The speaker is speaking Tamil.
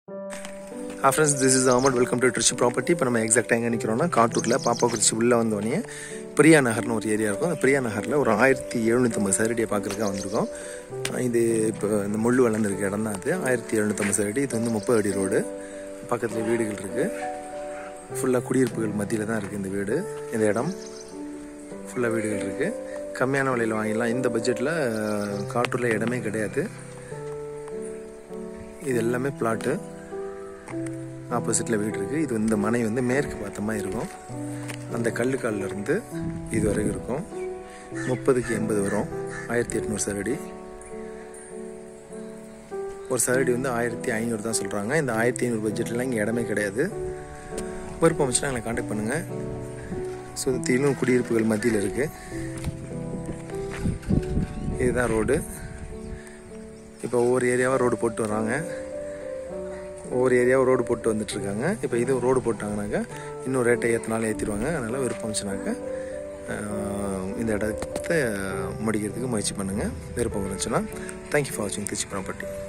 ah friends this is Ahmed welcome to Trichy property இப்போ நம்ம எக்ஸாக்டாக எங்கே நிற்கிறோம்னா காட்டூரில் பாப்பாக்குறிச்சி உள்ளே வந்தோடனே பிரியா நகர்னு ஒரு ஏரியா இருக்கும் அந்த பிரியா நகரில் ஒரு ஆயிரத்தி எழுநூற்றம்பது சதுரடியை பார்க்குறதுக்காக வந்திருக்கோம் இது இப்போ இந்த முள் வளர்ந்துருக்க இடம் தான் அது ஆயிரத்தி எழுநூற்றம்பது சதுரடி இது வந்து முப்பது அடி ரோடு பக்கத்தில் வீடுகள் இருக்குது ஃபுல்லாக குடியிருப்புகள் மத்தியில் தான் இருக்குது இந்த வீடு இந்த இடம் ஃபுல்லாக வீடுகள் இருக்குது கம்மியான விலையில் வாங்கிடலாம் இந்த பட்ஜெட்டில் காட்டூரில் இடமே கிடையாது இது எல்லாமே பிளாட்டு ஆப்போசிட்டில் வீடு இருக்குது இது இந்த மனை வந்து மேற்கு பார்த்த மாதிரி இருக்கும் அந்த கல்லுக்கால்ல இருந்து இது வரைக்கும் இருக்கும் முப்பதுக்கு எண்பது வரும் ஆயிரத்தி எட்நூறு சரடி ஒரு சரடி வந்து ஆயிரத்தி ஐநூறு தான் சொல்கிறாங்க இந்த ஆயிரத்தி ஐநூறு பட்ஜெட்லாம் இங்கே இடமே கிடையாது விருப்பம் வச்சுன்னா எங்களை காண்டாக்ட் பண்ணுங்கள் சுற்றிலும் குடியிருப்புகள் மத்தியில் இருக்குது இதுதான் ரோடு இப்போ ஒவ்வொரு ஏரியாவாக ரோடு போட்டு வராங்க ஒவ்வொரு ஏரியாவும் ரோடு போட்டு வந்துட்டுருக்காங்க இப்போ இது ரோடு போட்டாங்கனாக்கா இன்னும் ரேட்டை ஏற்றினாலும் ஏற்றிடுவாங்க அதனால் விருப்பம் இருந்துச்சுனாக்கா இந்த இடத்த முடிக்கிறதுக்கு முயற்சி பண்ணுங்கள் விருப்பம் இருந்துச்சுன்னா தேங்க்யூ ஃபார் வாட்சிங் திருச்சி ப்ராப்பர்ட்டி